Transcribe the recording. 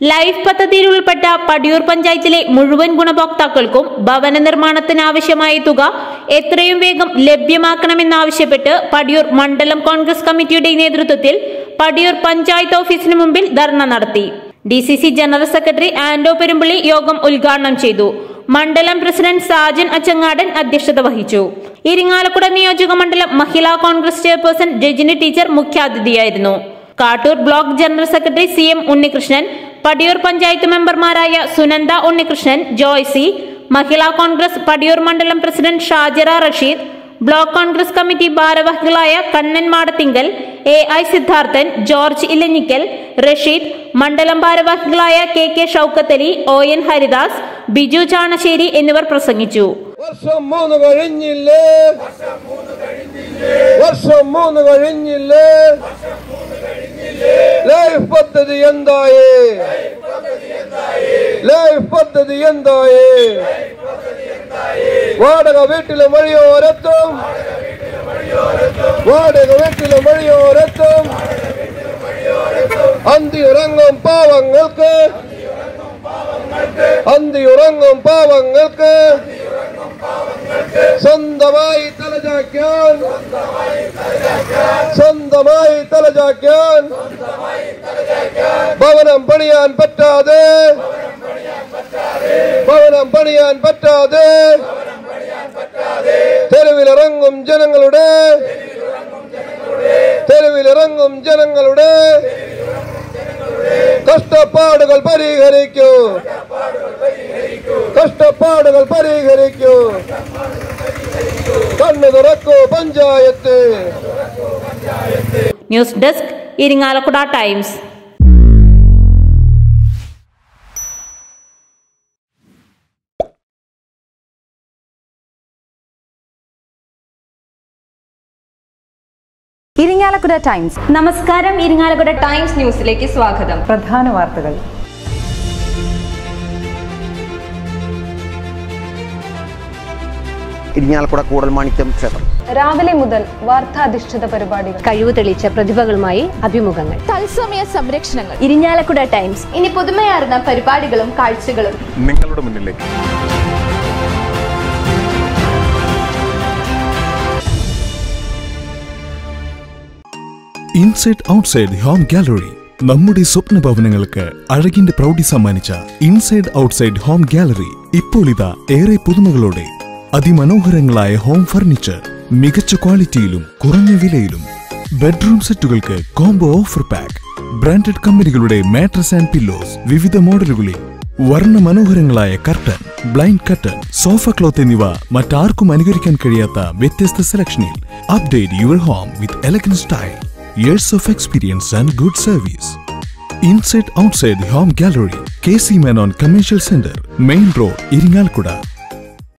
life പദ്ധതിയിൽ ഉൾപ്പെട്ട പടിയൂർ പഞ്ചായത്തിലെ മുഴുവൻ ഗുണഭോക്താക്കൾക്കും ഭവന നിർമ്മാണത്തിനാവശ്യമായ തുക എത്രയും വേഗം ലഭ്യമാക്കണമെന്നാവശ്യപ്പെട്ട് പടിയൂർ മണ്ഡലം കോൺഗ്രസ് കമ്മിറ്റിയുടെ നേതൃത്വത്തിൽ പടിയൂർ പഞ്ചായത്ത് ഓഫീസിന് മുമ്പിൽ ധർണ നടത്തി D C C general secretary Ando Perumpally യോഗം ഉദ്ഘാടനം ചെയ്തു മണ്ഡലം പ്രസിഡന്റ് സാജൻ അച്ചങ്ങാടൻ അധ്യക്ഷത വഹിച്ചു ഇരിങ്ങാലക്കുട നിയോജക മണ്ഡലം മഹിളാ കോൺഗ്രസ് ചെയർപേഴ്സൺ രജനി ടീച്ചർ മുഖ്യാതിഥിയായിരുന്നു Kattoor block general secretary C M Unnikrishnan Padiyoor panchayat മെമ്പർമാരായ സുനന്ദ ഉണ്ണികൃഷ്ണൻ ജോയ്സി മഹിളാ കോൺഗ്രസ് പടിയൂർ മണ്ഡലം president Shajira Rasheed block Congress committee ഭാരവാഹികളായ Kannan Madathinkal A I Siddharthan George Elanjikkal Rasheed മണ്ഡലം ഭാരവാഹികളായ K K Shoukathali O N Haridas Biju Chanassery എന്നിവർ പ്രസംഗിച്ചു വർഷം മൂന്ന് കഴിഞ്ഞില്ലേ വർഷം മൂന്ന് കഴിഞ്ഞില്ലേ ലൈഫ് പദ്ധതി എന്തായേ ലൈഫ് പദ്ധതി എന്തായേ വാടക വീട്ടിലെ വഴിയോരത്തും വാടക വീട്ടിലെ വഴിയോരത്തും അന്തിയുറങ്ങും പാവങ്ങൾക്ക് അന്തിയുറങ്ങും പാവങ്ങൾക്ക് സ്വന്തമായി തലചാക്കാൻ സ്വന്തമായി തലചാക്കാൻ ഭവനം പണിയാൻ പറ്റാതെ ഭവനം പണിയാൻ പറ്റാതെ തെരുവിലിറങ്ങും ജനങ്ങളുടെ തെരുവിലിറങ്ങും ജനങ്ങളുടെ കഷ്ടപ്പാടുകൾ പരിഹരിക്കൂ കഷ്ടപ്പാടുകൾ പരിഹരിക്കൂ കണ്ണു തുറക്കൂ panchayat news desk Irinjalakuda Times Irinjalakuda Times നമസ്കാരം ഇരിങ്ങാലക്കുട ടൈംസ് ന്യൂസിലേക്ക് സ്വാഗതം പ്രധാന വാർത്തകൾ ഇരിങ്ങാലക്കുട കൂടൽമാണിക്യം ക്ഷേത്രം രാവിലെ മുതൽ വാർത്താധിഷ്ഠിത പരിപാടികൾ കഴിവ് തെളിയിച്ച പ്രതിഭകളുമായി അഭിമുഖങ്ങൾ തത്സമയ സംരക്ഷണങ്ങൾ ഇരിങ്ങാലക്കുട ടൈംസ് ഇനി പുതുമയാർന്ന പരിപാടികളും കാഴ്ചകളും നിങ്ങളുടെ മുന്നിലേക്ക് ഇൻസൈഡ് ഔട്ട്സൈഡ് ഹോം ഗാലറി നമ്മുടെ സ്വപ്ന ഭവനങ്ങൾക്ക് അഴകിന്റെ പ്രൗഢി സമ്മാനിച്ച ഇൻസൈഡ് ഔട്ട്സൈഡ് ഹോം ഗാലറി ഇപ്പോൾ ഇതാ ഏറെ പുതുമകളോടെ അതിമനോഹരങ്ങളായ ഹോം ഫർണിച്ചർ മികച്ച ക്വാളിറ്റിയിലും കുറഞ്ഞ വിലയിലും ബെഡ്റൂം സെറ്റുകൾക്ക് കോംബോ ഓഫർ പാക്ക് ബ്രാൻഡഡ് കമ്പനികളുടെ മാട്രസ് ആൻഡ് പില്ലോസ് വിവിധ മോഡലുകളിൽ വർണ്ണ മനോഹരങ്ങളായ curtain blind curtain sofa cloth എന്നിവ മറ്റാർക്കും അനുകരിക്കാൻ കഴിയാത്ത വ്യത്യസ്ത സെലക്ഷനിൽ update your home with elegant style years of experience and good service inside outside home gallery K C Menon commercial centre main road Irinjalakuda